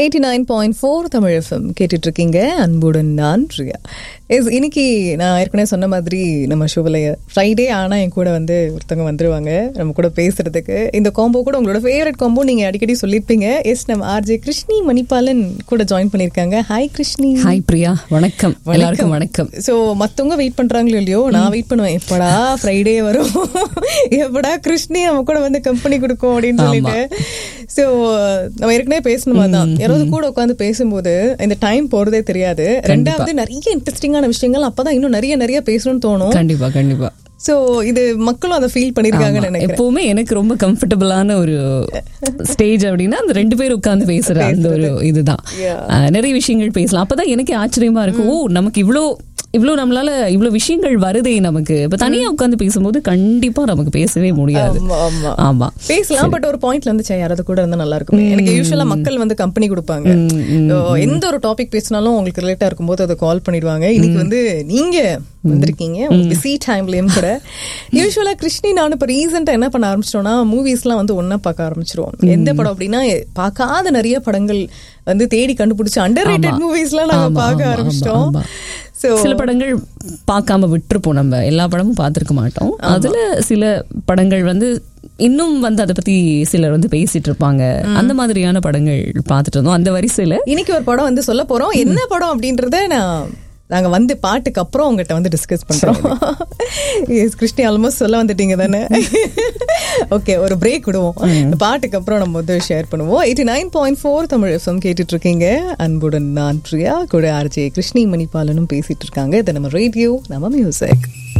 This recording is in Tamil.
Eighty nine point four Tamil FM கேட்டுட்டு இருக்கீங்க அன்புடன் நான் ரியா எஸ் இன்னைக்கு நான் ஏற்கனவே சொன்ன மாதிரி நம்ம ஷோவில் ஃப்ரைடே ஆனால் என் கூட வந்து ஒருத்தவங்க வந்துருவாங்க நம்ம கூட பேசுறதுக்கு இந்த காம்போ கூட உங்களோட ஃபேவரட் காம்போ நீங்கள் அடிக்கடி சொல்லியிருப்பீங்க எஸ் நம்ம ஆர்ஜே கிருஷ்ணி மணிபாலன் கூட ஜாயின் பண்ணியிருக்காங்க ஹாய் கிருஷ்ணி ஹாய் பிரியா வணக்கம் எல்லாருக்கும் வணக்கம் ஸோ மற்றவங்க வெயிட் பண்ணுறாங்களோ இல்லையோ நான் வெயிட் பண்ணுவேன் எப்படா ஃப்ரைடே வரும் எப்படா கிருஷ்ணி நம்ம கூட வந்து கம்பெனி கொடுக்கும் அப்படின்னு சொல்லிட்டு ஸோ நம்ம ஏற்கனவே பேசணுமா தான் யாராவது கூட உட்காந்து பேசும்போது இந்த டைம் போறதே தெரியாது ரெண்டாவது நிறைய இன்ட்ரெஸ்டிங்கான விஷயங்கள் அப்பதான் இன்னும் நிறைய நிறைய பேசணும்னு தோணும் கண்டிப்பா கண்டிப்பா ஸோ இது மக்களும் அதை ஃபீல் பண்ணிருக்காங்கன்னு ஆமா. நினைக்கிறேன் எப்பவுமே எனக்கு ரொம்ப கம்ஃபர்டபுளான ஒரு ஸ்டேஜ் அப்படின்னா அந்த ரெண்டு பேர் உட்கார்ந்து பேசுற அந்த ஒரு இதுதான் அஹ், நிறைய விஷயங்கள் பேசலாம் அப்பதான் எனக்கு ஆச்சரியமா இருக்கும் ஓ நமக்கு இவ்ளோ இவ்ளோ நம்மளால இவ்ளோ விஷயங்கள் வருதே நமக்கு இப்ப தனியா உட்கார்ந்து பேசும்போது கண்டிப்பா நமக்கு பேசவே முடியாது ஆமா, ஆமா. ஆமா பேசலாம் பட் ஒரு பாயிண்ட்ல இருந்து சே யாராவது கூட இருந்தா நல்லா இருக்கும் எனக்கு யூஸ்வலா மக்கள் வந்து கம்பெனி கொடுப்பாங்க So, எந்த ஒரு டாபிக் பேசினாலும் உங்களுக்கு ரிலேட்டா இருக்கும்போது அதை கால் பண்ணிடுவாங்க இன்னைக்கு வந்து நீங்க வந்திருக்கீங்க பிஸி டைம்லயும் கூட யூஸ்வலா கிருஷ்ணி நானும் இப்ப ரீசெண்டா என்ன பண்ண ஆரம்பிச்சிட்டோம்னா மூவிஸ்லாம் வந்து ஒன்னா பார்க்க ஆரம்பிச்சிருவோம் எந்த படம் அப்படின்னா பார்க்காத நிறைய படங்கள் வந்து தேடி கண்டுபிடிச்சு அண்டர் ரேட்டட் மூவிஸ்லாம் நாங்க ஆமா, பார்க்க ஆமா, ஆரம்பிச்சிட்டோம் ஆமா. ஸோ சில படங்கள் பார்க்காம விட்டுருப்போம் நம்ம எல்லா படமும் பார்த்திருக்க மாட்டோம் அதுல சில படங்கள் வந்து இன்னும் வந்து அதை பத்தி சிலர் வந்து பேசிட்டு இருப்பாங்க அந்த மாதிரியான படங்கள் பார்த்துட்டு இருந்தோம் அந்த வரிசையில இன்னைக்கு ஒரு படம் வந்து சொல்ல போறோம் என்ன படம் அப்படின்றத நான் நாங்க வந்து பாட்டுக்கு அப்புறம் உங்ககிட்ட வந்து டிஸ்கஸ் பண்றோம் எஸ் கிருஷ்ணி ஆல்மோஸ்ட் சொல்ல வந்துட்டீங்க தானே ஓகே ஒரு பிரேக் விடுவோம் இந்த பாட்டுக்கு அப்புறம் நம்ம வந்து ஷேர் பண்ணுவோம் eighty nine point four Tamil FM கேட்டுட்டு இருக்கீங்க அன்புடன் நான் பிரியா கூட ஆர்ஜே கிருஷ்ணி மணிபாலனும் பேசிட்டு இருக்காங்க இது நம்ம ரேடியோ நம்ம மியூசிக்